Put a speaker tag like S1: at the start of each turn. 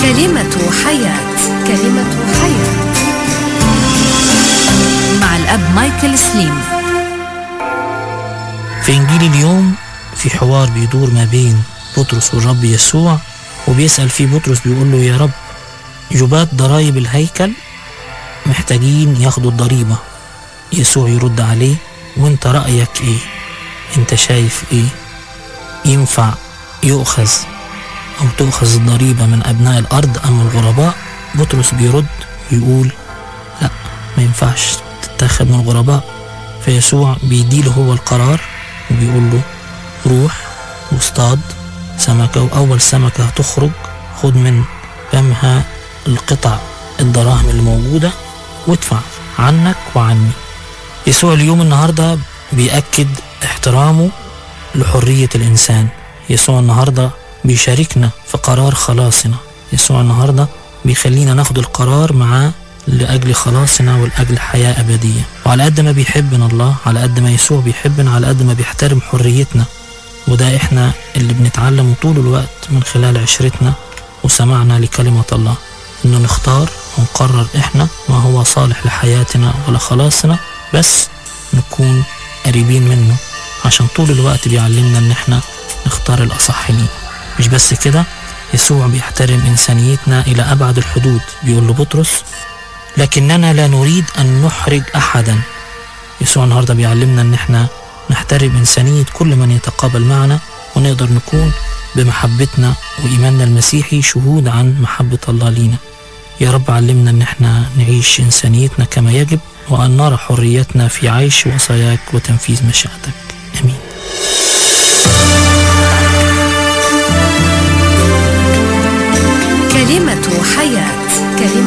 S1: كلمة حياة كلمة حياة مع الأب مايكل سليم
S2: في إنجيل اليوم في حوار بيدور ما بين بطرس والرب يسوع وبيسأل فيه بطرس بيقول له يا رب جبات ضرايب الهيكل محتاجين ياخدوا الضريبة يسوع يرد عليه وانت رأيك ايه انت شايف ايه ينفع يؤخذ او تؤخذ الضريبة من ابناء الارض ام الغرباء بطرس بيرد ويقول لا ما ينفعش تتاخد من الغرباء فيسوع بيديله هو القرار وبيقول له روح واصطاد سمكة وأول سمكة هتخرج خد من فمها القطع الدراهم اللي موجودة وادفع عنك وعني يسوع اليوم النهاردة بيأكد احترامه لحرية الإنسان يسوع النهاردة بيشاركنا في قرار خلاصنا يسوع النهاردة بيخلينا ناخد القرار معاه لأجل خلاصنا ولأجل حياة أبدية وعلى قد ما بيحبنا الله على قد ما يسوع بيحبنا على قد ما بيحترم حريتنا وده احنا اللي بنتعلمه طول الوقت من خلال عشرتنا وسمعنا لكلمة الله انه نختار ونقرر احنا ما هو صالح لحياتنا ولخلاصنا بس نكون قريبين منه عشان طول الوقت بيعلمنا ان احنا نختار الاصح لينا مش بس كده يسوع بيحترم انسانيتنا الى ابعد الحدود بيقول لبطرس لكننا لا نريد ان نحرج احدا يسوع النهارده بيعلمنا ان احنا نحترم إنسانية كل من يتقابل معنا ونقدر نكون بمحبتنا وإيماننا المسيحي شهود عن محبة الله لينا يا رب علمنا ان احنا نعيش إنسانيتنا كما يجب وأن نرى حريتنا في عيش وصاياك وتنفيذ مشيئتك آمين
S1: كلمة حياة كلمة